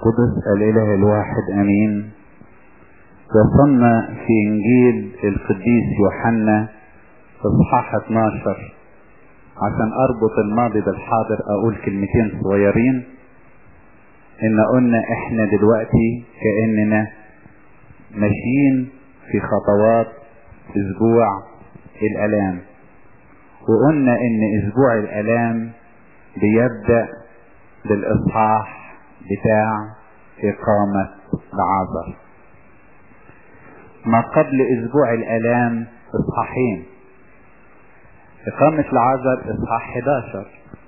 القدس الإله الواحد أمين وصلنا في إنجيل القديس يوحنا إصحاح 12 عشان أربط الماضي بالحاضر أقول كلمتين صغيرين إن قلنا إحنا دلوقتي كأننا ماشيين في خطوات أسبوع الآلام وقلنا إن أسبوع الآلام بيبدأ بالإصحاح بتاع إقامة العذر ما قبل أسبوع الآلام إصحاحين إقامة العذر إصحاح 11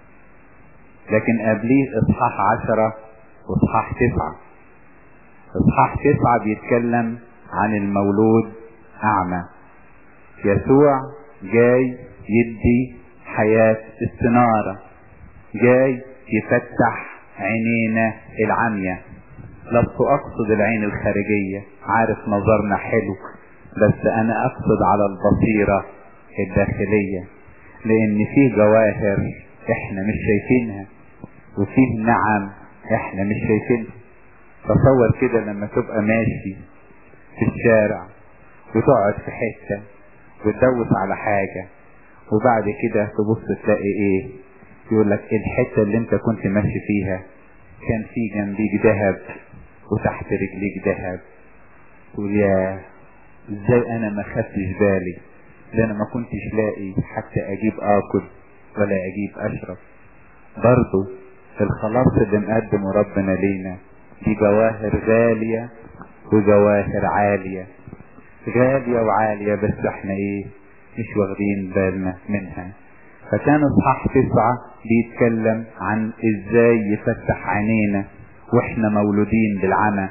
لكن قبليه إصحاح 10 وإصحاح 9 إصحاح 9 بيتكلم عن المولود أعمى يسوع جاي يدي حياة استنارة جاي يفتح عينينا العمية لست أقصد العين الخارجية عارف نظرنا حلو بس أنا أقصد على البصيرة الداخلية لأن فيه جواهر إحنا مش شايفينها وفيه نعم إحنا مش شايفينها تصور كده لما تبقى ماشي في الشارع وتقعد في حتة وتدوس على حاجة وبعد كده تبص تلاقي ايه يقول لك الحتة اللي انت كنت ماشي فيها كان في جنبيك ذهب وتحت رجليك ذهب تقول يا ازاي انا ما خدتش بالي ده انا ما كنتش لاقي حتى اجيب اكل ولا اجيب اشرب برضو الخلاص اللي مقدمه ربنا لينا دي جواهر غالية وجواهر عالية غالية وعالية بس احنا ايه مش واخدين بالنا منها فكان اصحاح تسعة بيتكلم عن ازاي يفتح عينينا واحنا مولودين بالعمى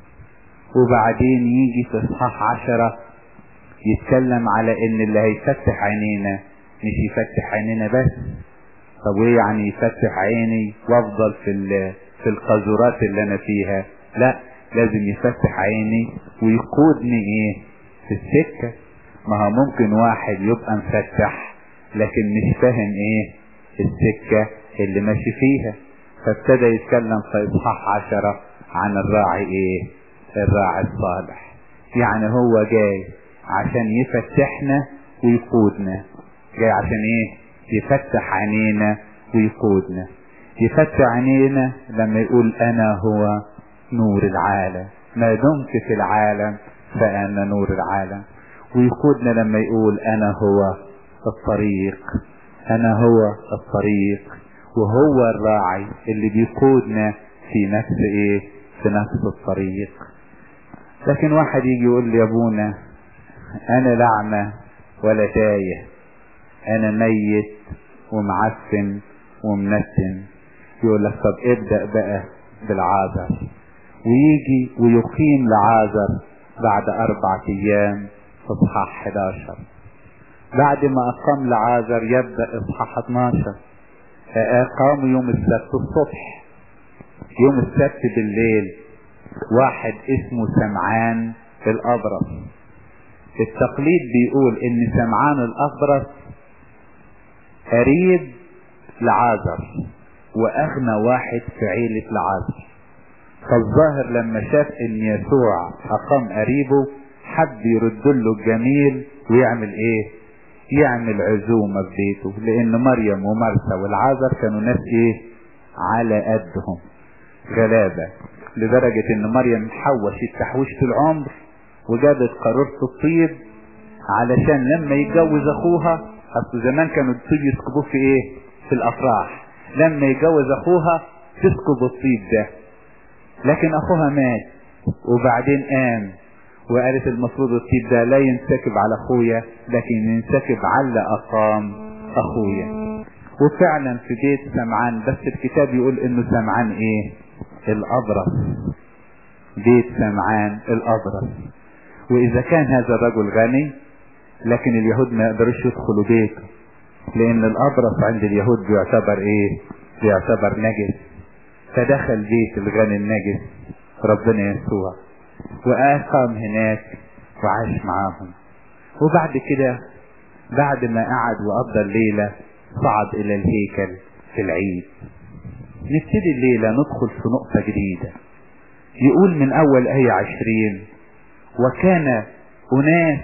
وبعدين يجي في اصحاح عشرة يتكلم على ان اللي هيفتح عينينا مش يفتح عينينا بس طب وايه يعني يفتح عيني وافضل في في القذورات اللي انا فيها لا لازم يفتح عيني ويقودني ايه في السكة ما هو ممكن واحد يبقى مفتح لكن مش فاهم ايه السكة اللي ماشي فيها فابتدى يتكلم في اصحاح عشرة عن الراعي ايه الراعي الصالح يعني هو جاي عشان يفتحنا ويقودنا جاي عشان ايه يفتح عينينا ويقودنا يفتح عينينا لما يقول انا هو نور العالم ما دمت في العالم فانا نور العالم ويقودنا لما يقول انا هو الطريق انا هو الطريق وهو الراعي اللي بيقودنا في نفس ايه في نفس الطريق لكن واحد يجي يقول لي يا ابونا انا لعمة ولا تايه انا ميت ومعفن ومنتن يقول لك طب ابدأ بقى بالعازر ويجي ويقيم لعازر بعد اربع ايام في اصحاح 11 بعد ما اقام لعازر يبدأ اصحاح 12 اقام يوم السبت الصبح يوم السبت بالليل واحد اسمه سمعان الابرص التقليد بيقول ان سمعان الابرص قريب لعازر واغنى واحد في عيلة لعازر فالظاهر لما شاف ان يسوع اقام قريبه حب يرد له الجميل ويعمل ايه يعمل عزومة في بيته لان مريم ومرثا والعازر كانوا ناس ايه على قدهم غلابة لدرجة ان مريم حوشت تحويشة العمر وجابت قارورة الطيب علشان لما يتجوز اخوها اصل زمان كانوا الطيب يسكبوه في ايه في الافراح لما يتجوز اخوها تسكب الطيب ده لكن اخوها مات وبعدين قام وقالت المفروض الطيب ده لا ينسكب على اخويا لكن ينسكب على اقام اخويا وفعلا في بيت سمعان بس الكتاب يقول انه سمعان ايه الابرص بيت سمعان الابرص واذا كان هذا الرجل غني لكن اليهود ما يقدروش يدخلوا بيته لان الابرص عند اليهود بيعتبر ايه بيعتبر نجس فدخل بيت الغني النجس ربنا يسوع واقام هناك وعاش معاهم وبعد كده بعد ما قعد وقضى الليلة صعد الى الهيكل في العيد نبتدي الليلة ندخل في نقطة جديدة يقول من اول ايه عشرين وكان اناس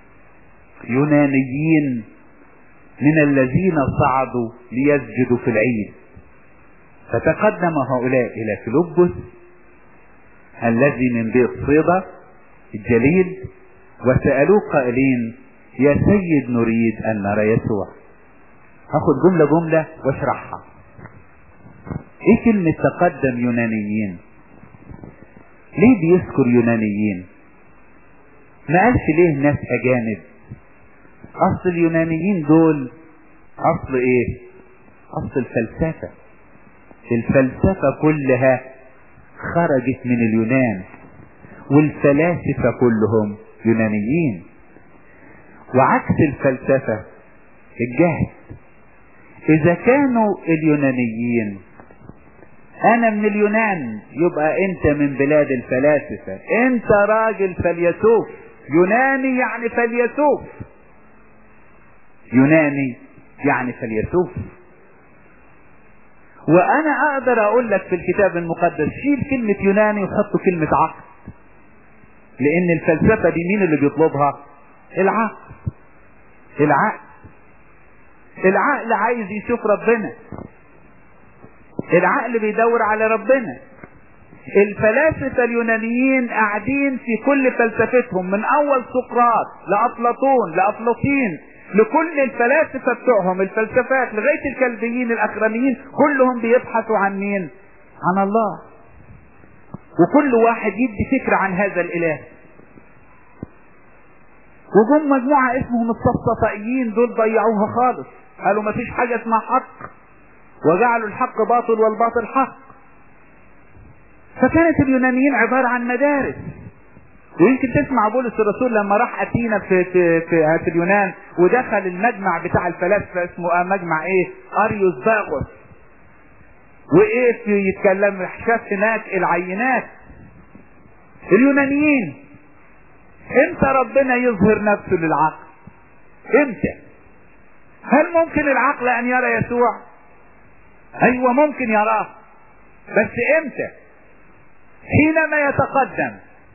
يونانيين من الذين صعدوا ليسجدوا في العيد فتقدم هؤلاء الى فيلبس الذي من بيت صيدا الجليل وسألوه قائلين يا سيد نريد ان نرى يسوع هاخد جملة جملة واشرحها ايه كلمة تقدم يونانيين ليه بيذكر يونانيين ما قالش ليه ناس اجانب اصل اليونانيين دول اصل ايه اصل الفلسفة الفلسفة كلها خرجت من اليونان والفلاسفة كلهم يونانيين وعكس الفلسفة الجهل اذا كانوا اليونانيين انا من اليونان يبقى انت من بلاد الفلاسفة انت راجل فيلسوف يوناني يعني فيلسوف يوناني يعني فيلسوف وانا اقدر اقول لك في الكتاب المقدس شيل كلمة يوناني وحط كلمة عقل لان الفلسفة دي مين اللي بيطلبها العقل العقل العقل عايز يشوف ربنا العقل بيدور على ربنا الفلاسفة اليونانيين قاعدين في كل فلسفتهم من اول سقراط لافلاطون لافلاطين لكل الفلاسفة بتوعهم الفلسفات لغاية الكلبيين الاخرانيين كلهم بيبحثوا عن مين عن الله وكل واحد يدي فكرة عن هذا الاله وجم مجموعة اسمهم الصفصفائيين دول ضيعوها خالص قالوا ما فيش حاجة اسمها حق وجعلوا الحق باطل والباطل حق فكانت اليونانيين عبارة عن مدارس ويمكن تسمع بولس الرسول لما راح اثينا في في في, في اليونان ودخل المجمع بتاع الفلاسفه اسمه مجمع ايه؟ اريوس باغوس وايه يتكلم شاف هناك العينات اليونانيين امتى ربنا يظهر نفسه للعقل؟ امتى؟ هل ممكن العقل ان يرى يسوع؟ ايوه ممكن يراه بس امتى؟ حينما يتقدم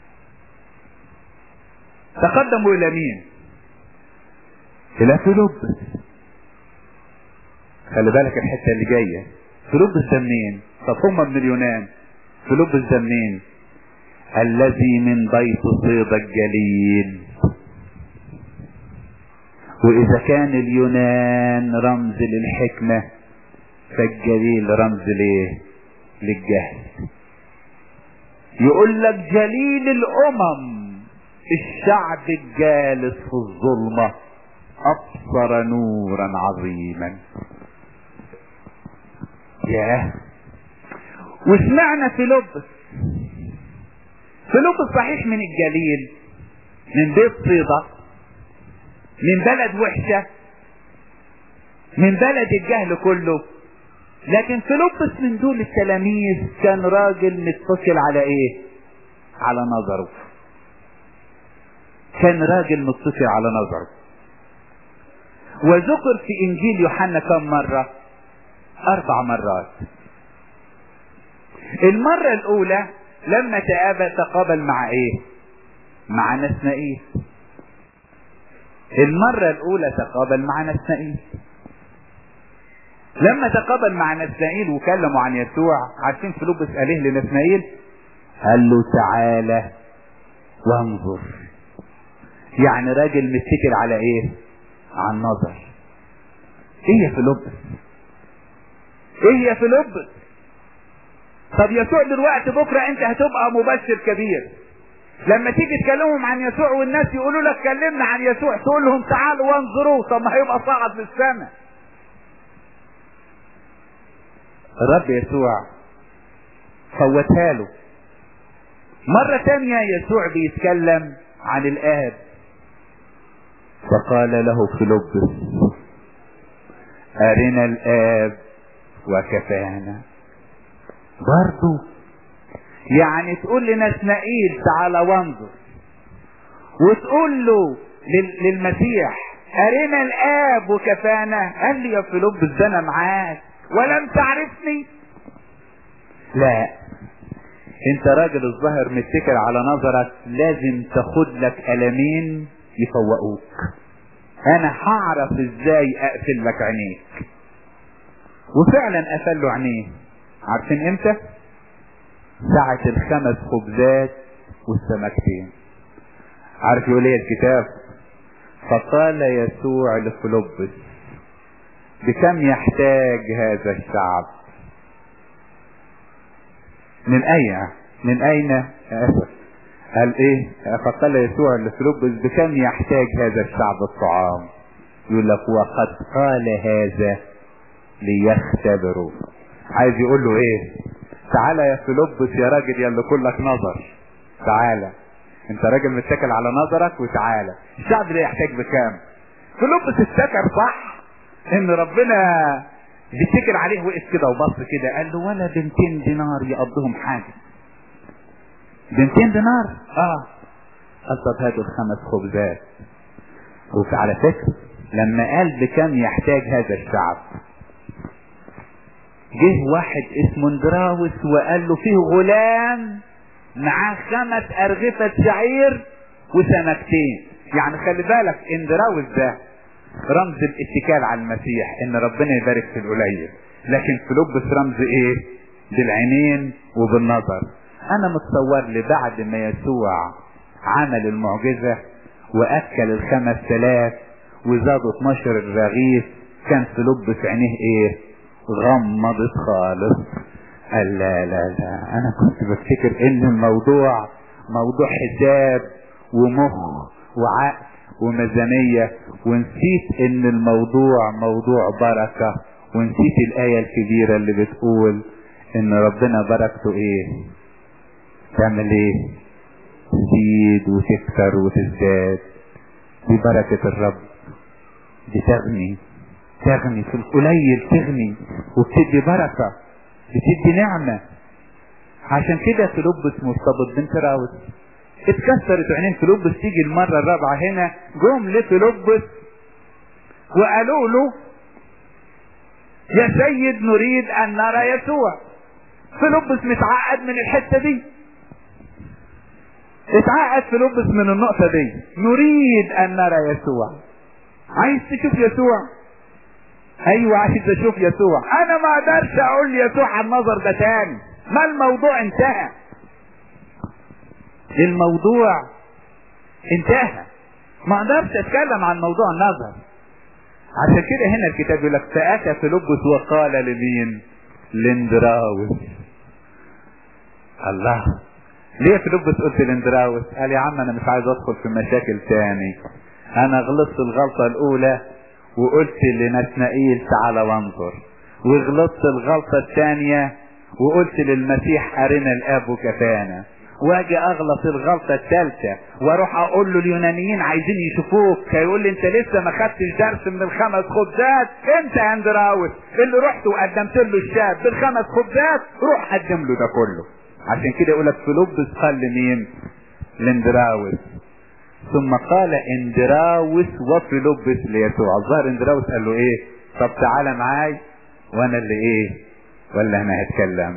تقدموا الى مين الى فيلبس خلي بالك الحته اللي جايه فيلبس ده منين طب هم من اليونان فيلبس ده منين الذي من بيت صيدا الجليل واذا كان اليونان رمز للحكمه فالجليل رمز ليه للجهل يقول لك جليل الامم الشعب الجالس في الظلمة أبصر نورا عظيما ياه وسمعنا فيلبس فيلبس صحيح من الجليل من بيت صيدا من بلد وحشة من بلد الجهل كله لكن فيلبس من دول التلاميذ كان راجل متصل على ايه على نظره كان راجل متصل على نظره وذكر في انجيل يوحنا كم مرة اربع مرات المرة الاولى لما تقابل تقابل مع ايه مع نسنائيل المرة الاولى تقابل مع نسنائيل لما تقابل مع نسنائيل وكلموا عن يسوع عارفين فيلبس قال ايه لنسنائيل قال له تعالى وانظر يعني راجل متكل على ايه على النظر ايه يا فيلبس ايه يا فيلبس طب يسوع دلوقتي بكرة انت هتبقى مبشر كبير لما تيجي تكلمهم عن يسوع والناس يقولوا لك كلمنا عن يسوع تقول لهم تعالوا وانظروا طب ما هيبقى صعد للسماء الرب يسوع فوتها له مرة تانية يسوع بيتكلم عن الآب فقال له فيلبس أرنا الآب وكفانا برضو يعني تقول لنسنائيل تعالى وانظر وتقول له للمسيح أرنا الآب وكفانا قال لي يا فيلبس ده أنا معاك ولم تعرفني لا انت راجل الظاهر متكل على نظرك لازم تاخد لك قلمين يفوقوك انا هعرف ازاي اقفل لك عينيك وفعلا قفل له عينيه عارفين امتى ساعة الخمس خبزات والسمكتين عارف يقول ايه الكتاب فقال يسوع لفلوبس بكم يحتاج هذا الشعب من اين من اين اسف قال ايه فقال يسوع لفلوبس بكم يحتاج هذا الشعب الطعام يقول لك وقد قال هذا ليختبروا عايز يقول له ايه تعالى يا فيلبس يا راجل يا اللي كلك نظر تعالى انت راجل متكل على نظرك وتعالى الشعب ده يحتاج بكام فيلبس افتكر صح ان ربنا بيتكل عليه وقف كده وبص كده قال له ولا بنتين دينار يقضهم حاجة بنتين دينار اه قال طب هاتوا الخمس خبزات وعلى فكرة لما قال بكم يحتاج هذا الشعب جه واحد اسمه اندراوس وقال له فيه غلام معاه خمس ارغفة شعير وسمكتين يعني خلي بالك اندراوس ده رمز الاتكال على المسيح ان ربنا يبارك في القليل لكن فيلبس رمز ايه بالعينين وبالنظر انا متصور لي بعد ما يسوع عمل المعجزة واكل الخمس تلاف وزادوا 12 رغيف كان فيلبس عينيه ايه غمضت خالص قال لا لا لا انا كنت بفتكر ان الموضوع موضوع حساب ومخ وعقل وميزانية ونسيت ان الموضوع موضوع بركة ونسيت الآية الكبيرة اللي بتقول ان ربنا بركته ايه تعمل ايه تزيد وتكثر وتزداد دي بركة الرب بتغني تغني في القليل تغني وبتدي بركة بتدي نعمة عشان كده فيلبس مرتبط بنت راوس اتكسرت عينين فيلبس تيجي المرة الرابعة هنا جم لفيلبس وقالوا له يا سيد نريد ان نرى يسوع فيلبس متعقد من الحتة دي اتعقد فيلبس من النقطة دي نريد ان نرى يسوع عايز تشوف يسوع ايوه عايز اشوف يسوع انا ما اقدرش اقول يسوع على النظر ده تاني ما الموضوع انتهى الموضوع انتهى ما اقدرش اتكلم عن موضوع النظر عشان كده هنا الكتاب يقول لك فاتى فيلبس وقال لمين لاندراوس الله ليه فيلبس قلت لاندراوس قال يا عم انا مش عايز ادخل في مشاكل تاني انا غلطت الغلطة الاولى وقلت لنسنائيل تعالى وانظر وغلطت الغلطة الثانية وقلت للمسيح ارنا الاب وكفانا واجي اغلط الغلطة الثالثة واروح اقول له اليونانيين عايزين يشوفوك هيقول لي انت لسه ما خدتش درس من الخمس خبزات انت يا اندراوس اللي رحت وقدمت له الشاب بالخمس خبزات روح قدم له ده كله عشان كده يقول لك فيلبس قال لمين لاندراوس ثم قال اندراوس وفيلبس ليسوع الظاهر اندراوس قال له ايه طب تعالى معاي وانا اللي ايه ولا انا هتكلم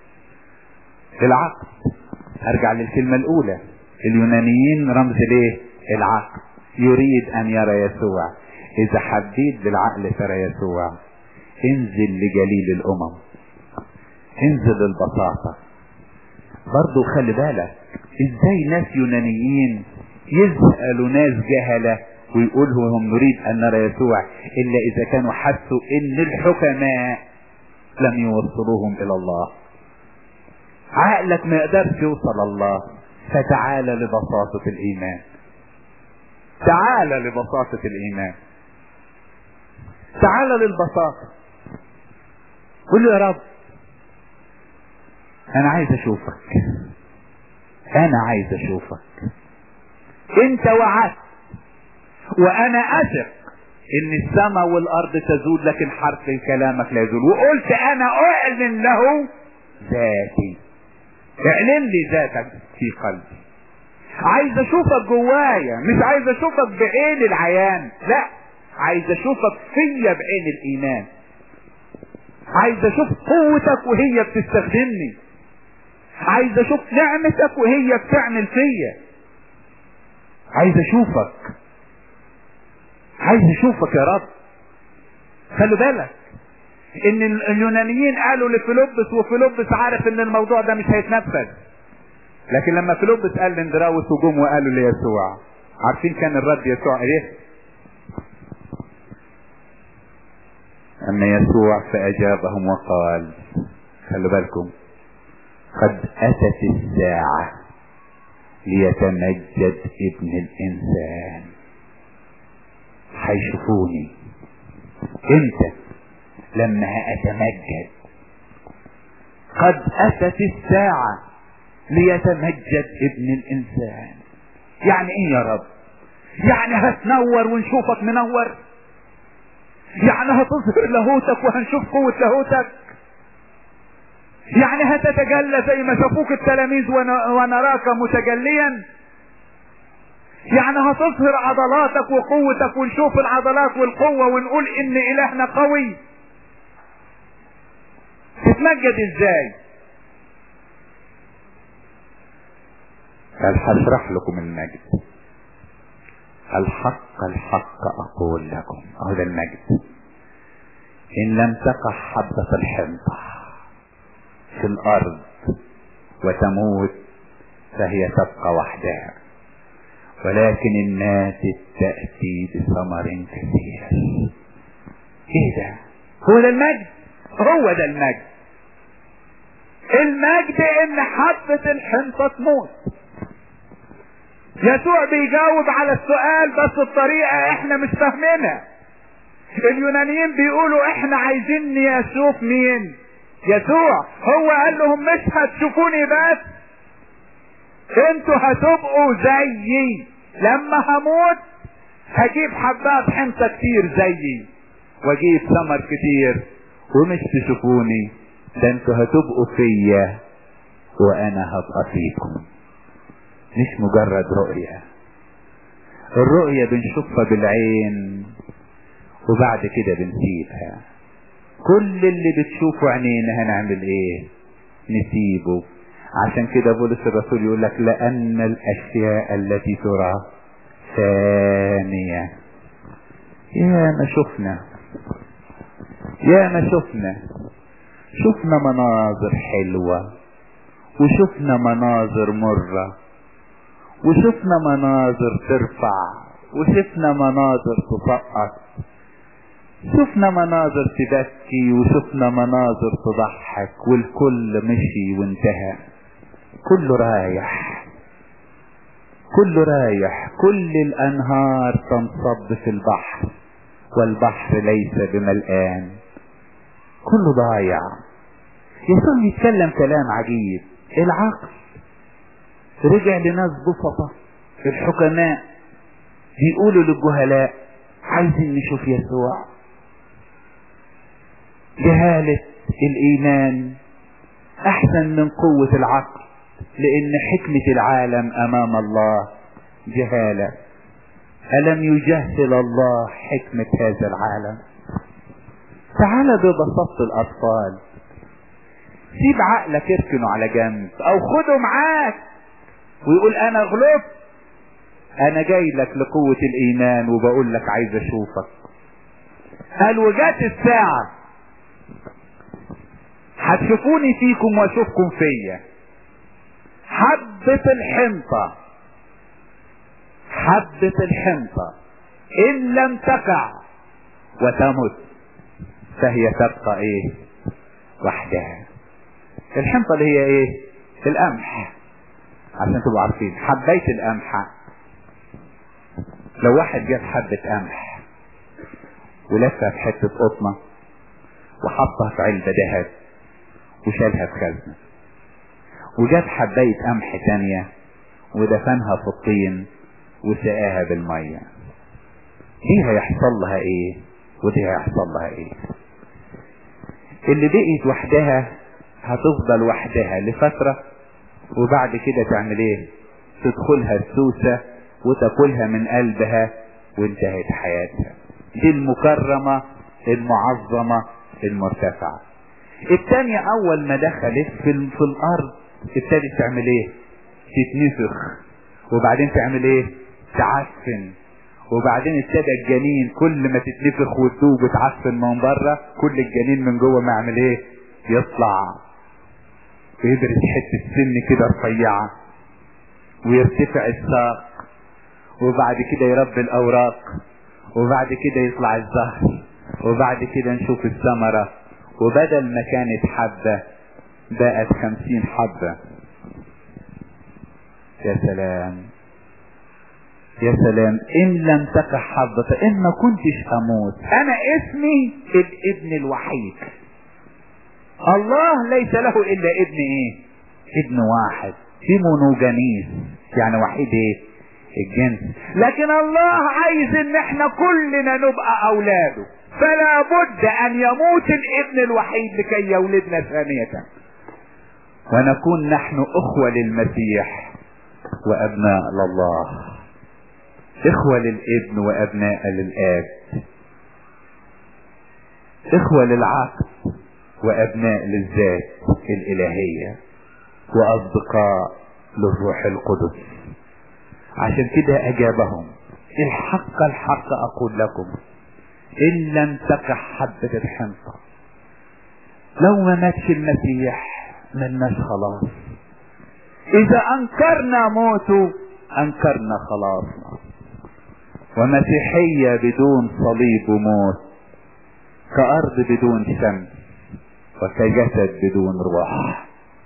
العقل ارجع للكلمة الاولى اليونانيين رمز ليه العقل يريد ان يرى يسوع اذا حبيت بالعقل ترى يسوع انزل لجليل الامم انزل البساطة برضو خلي بالك ازاي ناس يونانيين يسألوا ناس جهلة ويقولوا هم نريد ان نرى يسوع الا اذا كانوا حسوا ان الحكماء لم يوصلوهم الى الله عقلك ما يقدرش يوصل الله فتعالى لبساطة الايمان تعالى لبساطة الايمان تعالى للبساطة قل له يا رب انا عايز اشوفك انا عايز اشوفك انت وعدت وانا اثق ان السماء والارض تزول لكن حرف كلامك لا يزول وقلت انا اعلن له ذاتي اعلن لي ذاتك في قلبي عايز اشوفك جوايا مش عايز اشوفك بعين العيان لا عايز اشوفك فيا بعين الايمان عايز اشوف قوتك وهي بتستخدمني عايز اشوف نعمتك وهي بتعمل فيا عايز اشوفك عايز اشوفك يا رب خلي بالك ان اليونانيين قالوا لفيلبس وفيلبس عارف ان الموضوع ده مش هيتنفذ لكن لما فيلبس قال لاندراوس وجم وقالوا ليسوع عارفين كان الرد يسوع ايه اما يسوع فاجابهم وقال خلوا بالكم قد اتت الساعة ليتمجد ابن الانسان هيشوفوني امتى لما اتمجد قد اتت الساعة ليتمجد ابن الانسان يعني ايه يا رب يعني هتنور ونشوفك منور يعني هتظهر لاهوتك وهنشوف قوة لاهوتك يعني هتتجلى زي ما شافوك التلاميذ ونراك متجليا يعني هتظهر عضلاتك وقوتك ونشوف العضلات والقوة ونقول ان الهنا قوي تتمجد ازاي قال هشرح لكم المجد الحق الحق اقول لكم هذا المجد ان لم تقع حبة الحنطة في الارض وتموت فهي تبقى وحدها ولكن الناس تأتي بثمر كثير ايه ده هو ده المجد هو ده المجد المجد ان حبة الحنطة تموت يسوع بيجاوب على السؤال بس بطريقة احنا مش فاهمينها اليونانيين بيقولوا احنا عايزين يشوف مين يسوع هو قال لهم مش هتشوفوني بس انتوا هتبقوا زيي لما هموت هجيب حبات حنطة كتير زيي واجيب ثمر كتير ومش تشوفوني ده انتوا هتبقوا فيا وانا هبقى فيكم مش مجرد رؤية الرؤية بنشوفها بالعين وبعد كده بنسيبها كل اللي بتشوفه عينينا هنعمل ايه نسيبه عشان كده بولس الرسول يقول لك لان الاشياء التي ترى ثانية يا ما شفنا يا ما شفنا شفنا مناظر حلوة وشفنا مناظر مرة وشفنا مناظر ترفع وشفنا مناظر تسقط شفنا مناظر تبكي وشفنا مناظر تضحك والكل مشي وانتهى كله رايح كله رايح كل الانهار تنصب في البحر والبحر ليس بملآن كله ضايع يسوع يتكلم كلام عجيب العقل رجع لناس بسطة الحكماء بيقولوا للجهلاء عايزين نشوف يسوع جهالة الإيمان أحسن من قوة العقل لأن حكمة العالم أمام الله جهالة ألم يجهل الله حكمة هذا العالم تعال ببساطة الأطفال سيب عقلك اركنه على جنب أو خده معاك ويقول أنا غلبت أنا جاي لك لقوة الإيمان وبقول لك عايز أشوفك قال وجات الساعة هتشوفوني فيكم واشوفكم فيا حبة الحنطة حبة الحنطة ان لم تقع وتمت فهي تبقى ايه وحدها الحنطة اللي هي ايه القمح عشان تبقوا عارفين حبيت القمح لو واحد جاب حبة قمح ولفها في حتة قطنة وحطها في علبة ذهب وشالها في خزنة وجاب حباية قمح تانية ودفنها في الطين وسقاها بالمية دي هيحصل لها ايه ودي هيحصل لها ايه اللي بقيت وحدها هتفضل وحدها لفترة وبعد كده تعمل ايه تدخلها السوسة وتاكلها من قلبها وانتهت حياتها دي المكرمة المعظمة المرتفعة الثانية اول ما دخلت في, في الارض ابتدت تعمل ايه تتنفخ وبعدين تعمل ايه تعفن وبعدين ابتدى الجنين كل ما تتنفخ وتدوب وتعفن من بره كل الجنين من جوه ما يعمل ايه يطلع ويبرز حته سن كده رفيعه ويرتفع الساق وبعد كده يربي الاوراق وبعد كده يطلع الزهر وبعد كده نشوف الثمرة وبدل ما كانت حبة بقت خمسين حبة يا سلام يا سلام ان لم تقع حبة فان ما كنتش اموت انا اسمي الابن الوحيد الله ليس له الا ابن ايه ابن واحد مونوجانيس يعني وحيد ايه الجنس لكن الله عايز ان احنا كلنا نبقى اولاده فلا بد ان يموت الابن الوحيد لكي يولدنا ثانية ونكون نحن اخوة للمسيح وابناء لله اخوة للابن وابناء للاب اخوة للعقل وابناء للذات الالهية واصدقاء للروح القدس عشان كده اجابهم الحق الحق اقول لكم ان لم تقع حبة الحنطة لو ما ماتش المسيح ملناش خلاص اذا انكرنا موته انكرنا خلاصنا ومسيحية بدون صليب وموت كأرض بدون شمس وكجسد بدون روح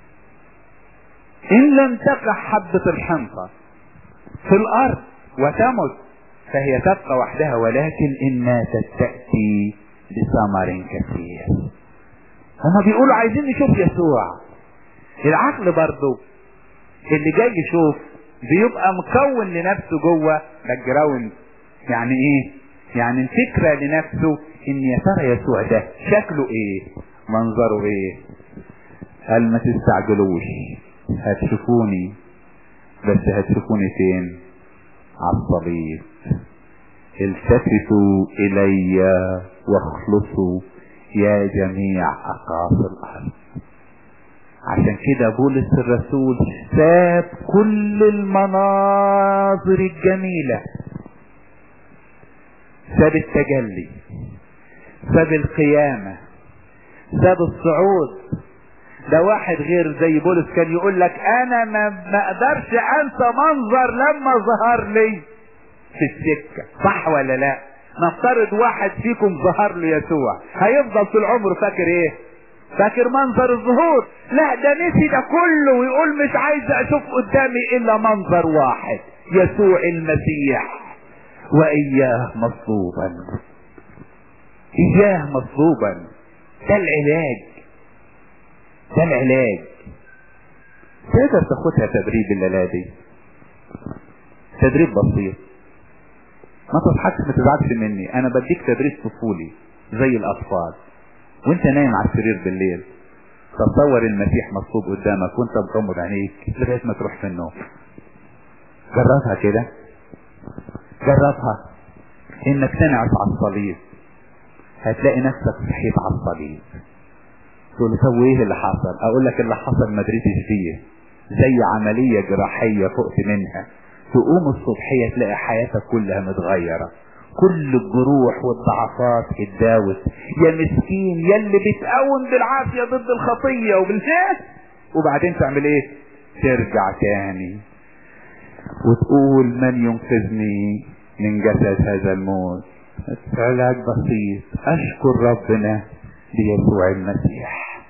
ان لم تقع حبة الحنطة في الارض وتمت فهي تبقى وحدها ولكن ان ماتت تأتي بثمر كثير هما بيقولوا عايزين نشوف يسوع العقل برضو اللي جاي يشوف بيبقى مكون لنفسه جوه باك جراوند يعني ايه يعني الفكرة لنفسه ان يا ترى يسوع ده شكله ايه منظره ايه قال ما تستعجلوش هتشوفوني بس هتشوفوني فين على الصليب التفتوا الي واخلصوا يا جميع اقاصي الارض عشان كده بولس الرسول ساب كل المناظر الجميلة ساب التجلي ساب القيامة ساب الصعود ده واحد غير زي بولس كان يقول لك انا ما ما اقدرش انسى منظر لما ظهر لي في السكة صح ولا لا نفترض واحد فيكم ظهر له يسوع هيفضل طول عمره فاكر ايه فاكر منظر الظهور لا ده نسي ده كله ويقول مش عايز اشوف قدامي الا منظر واحد يسوع المسيح واياه مصلوبا اياه مصلوبا ده العلاج ده العلاج تقدر تاخدها تدريب الليلة دي تدريب بسيط ما تضحكش ما تزعلش مني انا بديك تدريب طفولي زي الاطفال وانت نايم على السرير بالليل تصور المسيح مصلوب قدامك وانت مغمض عينيك لغايه ما تروح في النوم جربها كده جربها انك تنعس على الصليب هتلاقي نفسك صحيت على الصليب تقول طب ايه اللي حصل اقول لك اللي حصل ما دريتش فيه زي عملية جراحية فقت منها تقوم الصبحية تلاقي حياتك كلها متغيرة كل الجروح والضعفات اتداوت يا مسكين يا اللي بتقاوم بالعافية ضد الخطية وبالجهل وبعدين تعمل ايه ترجع تاني وتقول من ينقذني من جسد هذا الموت علاج بسيط اشكر ربنا بيسوع المسيح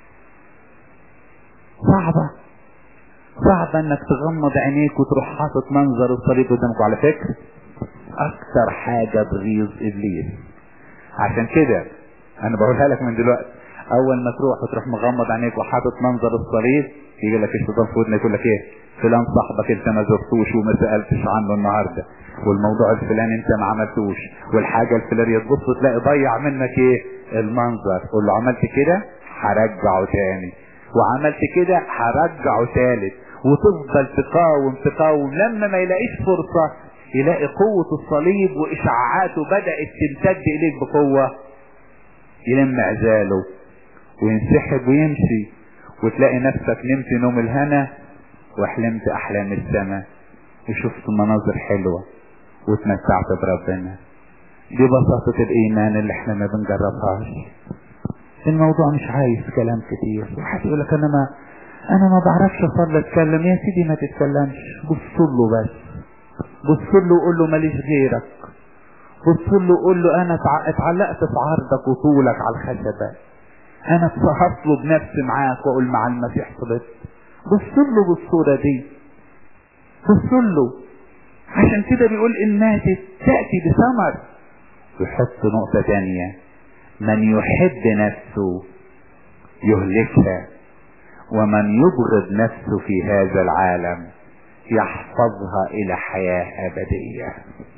صعبة صعبة انك تغمض عينيك وتروح حاطط منظر الصليب قدامك على فكرة اكتر حاجة تغيظ ابليس عشان كده انا بقولها لك من دلوقتي اول ما تروح وتروح مغمض عينيك وحاطط منظر الصليب يجي لك الشيطان في ودنك يقول لك ايه فلان صاحبك انت ما زرتوش وما سالتش عنه النهارده والموضوع الفلاني انت ما عملتوش والحاجه الفلانيه تبص تلاقي ضيع منك ايه المنظر قول له عملت كده هرجعه تاني وعملت كده هرجعه تالت وتفضل تقاوم تقاوم لما ما يلاقيش فرصة يلاقي قوة الصليب وإشعاعاته بدأت تمتد إليك بقوة يلم عزاله وينسحب ويمشي وتلاقي نفسك نمت نوم الهنا وحلمت احلام السماء وشفت مناظر حلوة واتمتعت بربنا دي بساطة الايمان اللي احنا ما بنجربهاش الموضوع مش عايز كلام كتير واحد يقول لك انا ما انا ما بعرفش اصلي اتكلم يا سيدي ما تتكلمش بص له بس بص له وقول له ماليش غيرك بص له وقول له انا اتعلقت في عرضك وطولك على الخشبة انا هطلب نفسي معاك واقول مع المسيح صلت بص له بالصورة دي بص له عشان كده بيقول ان ماتت تأتي بثمر يحط نقطة تانية من يحب نفسه يهلكها ومن يبغض نفسه في هذا العالم يحفظها الى حياة ابدية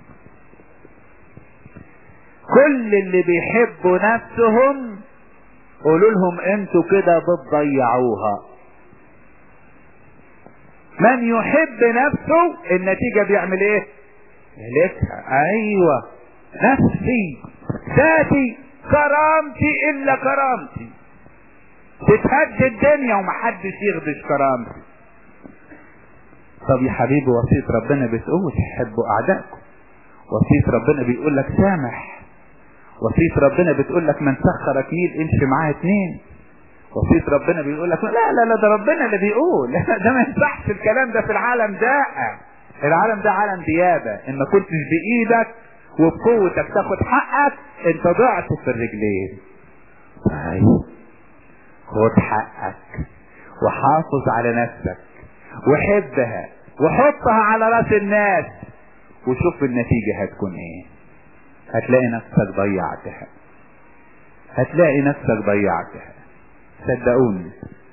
كل اللي بيحبوا نفسهم قولوا لهم انتوا كده بتضيعوها من يحب نفسه النتيجة بيعمل ايه يهلكها ايوه نفسي ذاتي كرامتي الا كرامتي تتهد الدنيا ومحدش يخدش كرامتي طب يا حبيبي وصية ربنا بتقول تحبوا اعدائكم وصية ربنا بيقول لك سامح وصية ربنا بتقول لك من سخرك ميل امشي معاه اتنين وصية ربنا بيقول لك لا لا لا ده ربنا اللي بيقول ده ما ينفعش الكلام ده في العالم ده العالم ده عالم ديابة ان ما كنتش بايدك وبقوتك تاخد حقك انت ضعت في الرجلين طيب خد حقك وحافظ على نفسك وحبها وحطها على راس الناس وشوف النتيجة هتكون ايه هتلاقي نفسك ضيعتها هتلاقي نفسك ضيعتها صدقوني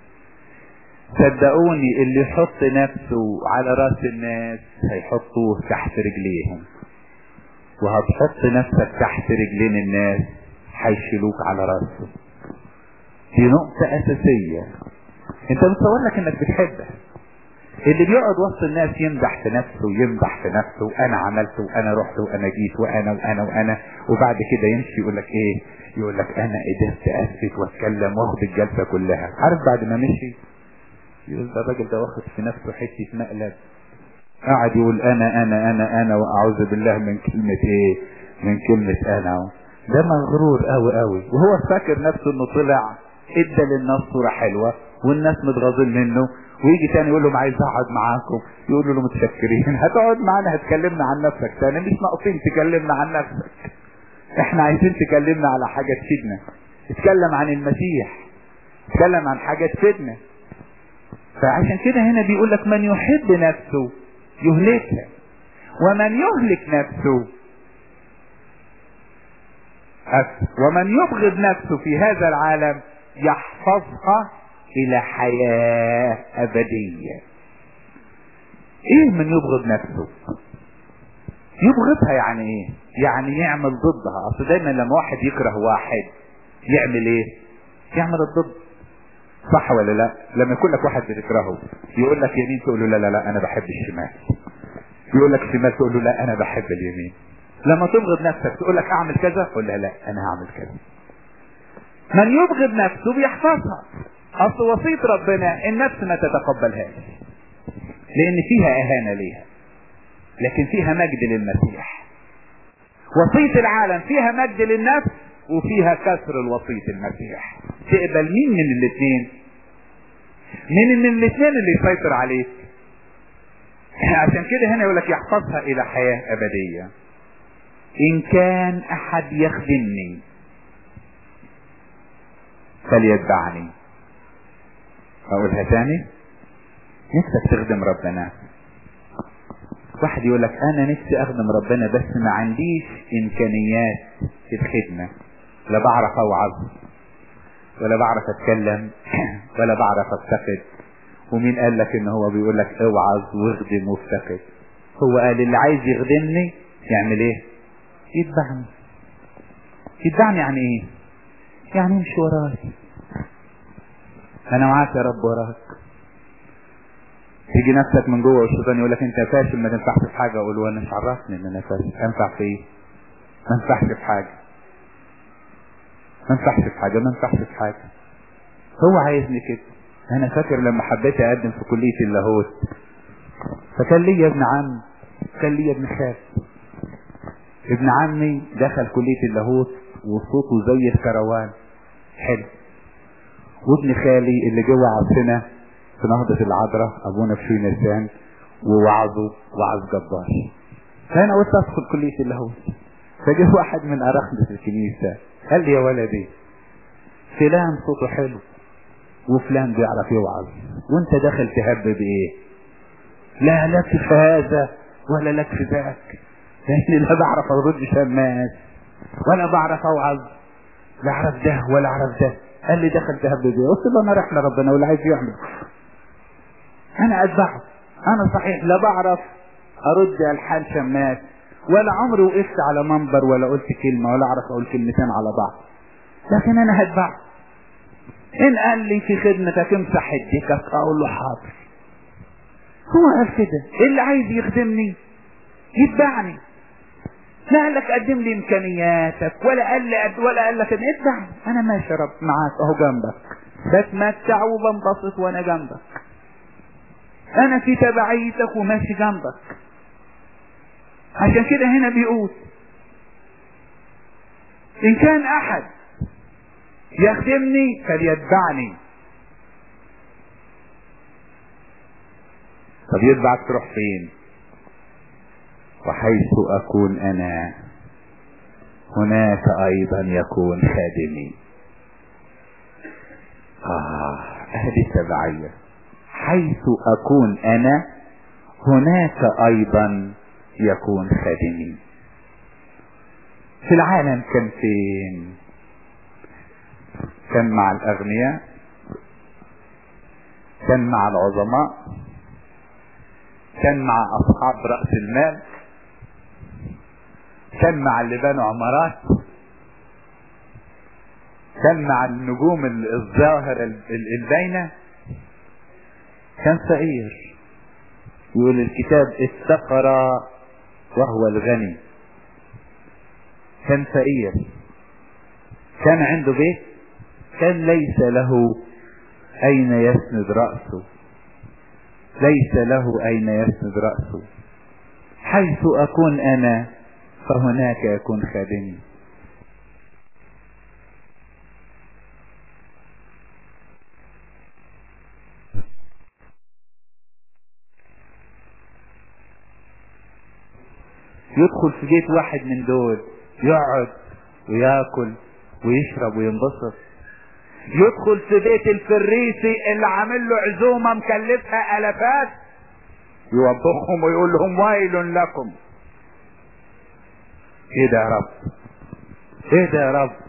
صدقوني اللي يحط نفسه على راس الناس هيحطوه تحت رجليهم وهتحط نفسك تحت رجلين الناس هيشيلوك على راسهم دي نقطة أساسية أنت متصور لك إنك بتحبها اللي بيقعد وسط الناس يمدح في نفسه ويمدح في نفسه وانا عملت وانا رحت وانا جيت وانا وانا وانا وبعد كده يمشي يقول لك ايه يقول لك انا قدرت اثبت واتكلم واخد الجلسه كلها عارف بعد ما مشي يقول ده الراجل ده واخد في نفسه حته مقلب قاعد يقول انا انا انا انا واعوذ بالله من كلمه ايه من كلمه انا ده مغرور قوي قوي وهو فاكر نفسه انه طلع ادى للناس صوره حلوه والناس متغاظين منه ويجي تاني يقول لهم عايز اقعد معاكم يقولوا له متشكرين هتقعد معانا هتكلمنا عن نفسك تاني مش ناقصين تكلمنا عن نفسك احنا عايزين تكلمنا على حاجة تفيدنا اتكلم عن المسيح اتكلم عن حاجة تفيدنا فعشان كده هنا بيقول لك من يحب نفسه يهلكها ومن يهلك نفسه ومن يبغض نفسه في هذا العالم يحفظها الى حياة ابدية ايه من يبغض نفسه يبغضها يعني ايه يعني يعمل ضدها اصل دايما لما واحد يكره واحد يعمل ايه يعمل الضد صح ولا لا لما يكون لك واحد بتكرهه يقول لك يمين تقول له لا لا لا انا بحب الشمال يقول لك شمال تقول له لا انا بحب اليمين لما تبغض نفسك تقول لك اعمل كذا قول لها لا انا هعمل كذا من يبغض نفسه بيحفظها اصل وصية ربنا النفس ما تتقبلهاش لان فيها اهانة ليها لكن فيها مجد للمسيح وصية العالم فيها مجد للنفس وفيها كسر الوصية المسيح تقبل مين من الاثنين مين من الاثنين اللي يسيطر عليك عشان كده هنا يقول لك يحفظها الى حياة ابدية ان كان احد يخدمني فليتبعني اقولها تاني نفسك تخدم ربنا واحد يقول لك انا نفسي اخدم ربنا بس ما عنديش امكانيات في الخدمة لا بعرف اوعظ ولا بعرف اتكلم ولا بعرف افتقد ومين قال لك ان هو بيقول لك اوعظ واخدم وافتقد هو قال اللي عايز يخدمني يعمل ايه يتبعني يتبعني يعني ايه يعني يمشي وراي انا معاك يا رب وراك تيجي نفسك من جوه والشيطان يقول لك انت فاشل ما تنفعش في حاجه اقول له انا مش عرفني ان انا فاشل انفع في ايه ما انفعش في حاجه ما انفعش في حاجه ما انفعش في حاجه هو عايزني كده انا فاكر لما حبيت اقدم في كلية اللاهوت فكان لي ابن عم كان لي ابن خال ابن عمي دخل كلية اللاهوت وصوته زي الكروان حلو وابن خالي اللي جوه عصنا في نهضة العذراء ابونا في نسان ووعظه وعظ جبار فانا قلت ادخل كلية اللاهوت فجه واحد من اراخنة الكنيسة قال لي يا ولدي فلان صوته حلو وفلان بيعرف يوعظ وانت داخل تهب بايه لا لك في هذا ولا لك في ذاك لاني لا بعرف ارد شماس ولا بعرف اوعظ لا اعرف ده ولا اعرف ده قال لي دخل تهب بايه قلت له انا رايح لربنا واللي عايز يعمل انا اتبعه انا صحيح لا بعرف ارد الحان شماس ولا عمري وقفت على منبر ولا قلت كلمة ولا اعرف اقول كلمتين على بعض لكن انا هتبعه ان قال لي في خدمتك امسح الدكك اقول له حاضر هو قال كده اللي عايز يخدمني يتبعني لا قال لك قدم لي امكانياتك ولا قال لي ولا قال لك اتبعني انا ماشي رب معاك اهو جنبك بتمتع وبنبسط وانا جنبك انا في تبعيتك وماشي جنبك عشان كده هنا بيقول ان كان احد يخدمني فليتبعني طب يتبعك تروح فين وحيث اكون انا هناك ايضا يكون خادمي اه هذه التبعية حيث اكون انا هناك ايضا يكون خادمي في العالم كان فين كان مع الاغنياء كان مع العظماء كان مع اصحاب رأس المال كان مع اللي بنوا عمارات كان مع النجوم الظاهرة الباينة كان فقير يقول الكتاب افتقر وهو الغني كان فقير كان عنده بيت كان ليس له اين يسند رأسه ليس له اين يسند رأسه حيث اكون انا فهناك يكون خادمي يدخل في بيت واحد من دول يقعد وياكل ويشرب وينبسط يدخل في بيت الفريسي اللي عامل له عزومة مكلفها الافات يوبخهم ويقول لهم ويل لكم ايه ده يا رب ايه ده يا رب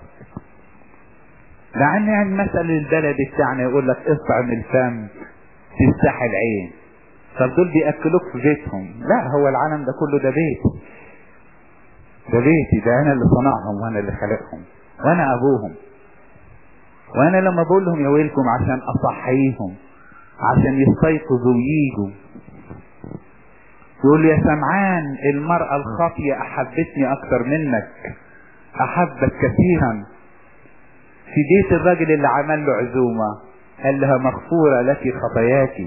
لان يعني مثل البلد بتاعنا يقول لك اطعم الفم تفتح العين طب دول بياكلوك في بيتهم لا هو العالم ده كله ده بيت ده بيتي ده انا اللي صنعهم وانا اللي خلقهم وانا ابوهم وانا لما بقول لهم يا ويلكم عشان اصحيهم عشان يستيقظوا وييجوا يقول يا سمعان المرأة الخاطية احبتني اكتر منك احبك كثيرا في بيت الراجل اللي عمل له عزومة قال لها مغفورة لك خطاياك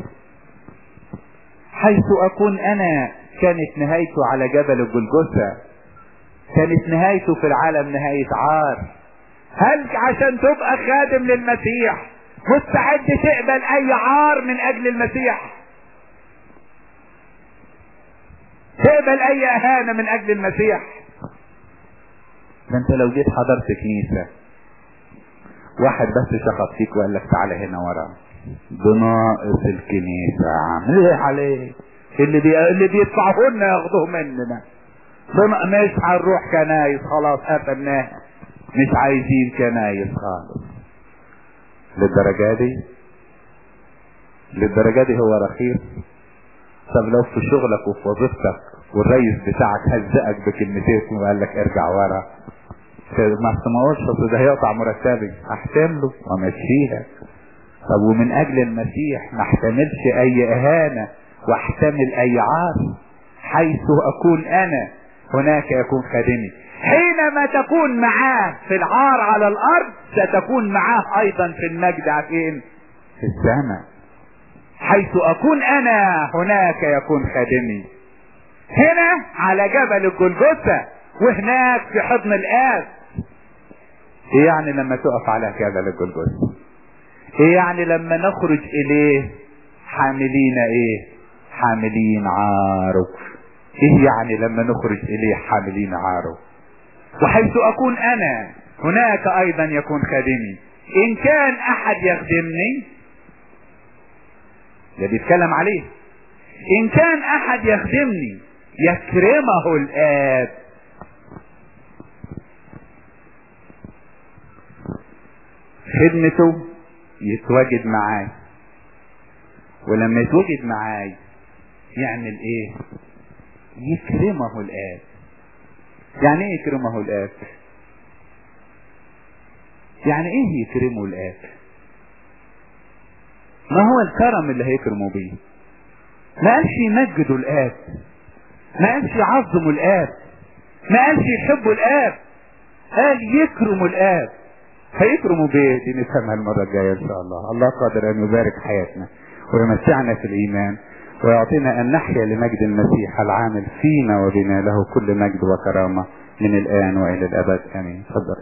حيث اكون انا كانت نهايته على جبل الجلجثة كانت نهايته في العالم نهاية عار هل عشان تبقى خادم للمسيح مستعد تقبل اي عار من اجل المسيح تقبل اي اهانة من اجل المسيح ده انت لو جيت حضرت كنيسة واحد بس شخط فيك وقال لك تعالى هنا ورا بناقص الكنيسة عامل ايه عليه اللي بي... اللي بيدفعوا لنا ياخدوه مننا بن... مش هنروح كنايس خلاص قفلناها مش عايزين كنايس خالص للدرجة دي للدرجة دي هو رخيص طب لو في شغلك وفي وظيفتك والرئيس بتاعك هزقك بكلمتين وقال لك ارجع ورا ما استمعوش اصل ده هيقطع مرتبي احتم له وامشيها طب ومن اجل المسيح ما احتملش اي اهانة واحتمل اي عار حيث اكون انا هناك يكون خادمي حينما تكون معاه في العار على الارض ستكون معاه ايضا في المجد فين في السماء حيث اكون انا هناك يكون خادمي هنا على جبل الجلجثة وهناك في حضن الآب ايه يعني لما تقف على جبل الجلجثة ايه يعني لما نخرج اليه حاملين ايه حاملين عارك ايه يعني لما نخرج اليه حاملين عارك وحيث اكون انا هناك ايضا يكون خادمي ان كان احد يخدمني ده بيتكلم عليه ان كان احد يخدمني يكرمه الاب خدمته يتواجد معاي ولما يتواجد معاي يعمل ايه يكرمه الاب يعني ايه يكرمه الاب يعني ايه يكرمه الاب ما هو الكرم اللي هيكرمه بيه ما قالش يمجدوا الاب ما قالش يعظموا الاب ما قالش يحبوا الاب قال يكرموا الاب هيكرموا بايه دي نفهمها المرة الجاية ان شاء الله الله قادر ان يبارك حياتنا ويمتعنا في الايمان ويعطينا ان نحيا لمجد المسيح العامل فينا وبنا له كل مجد وكرامة من الان والى الابد امين تفضل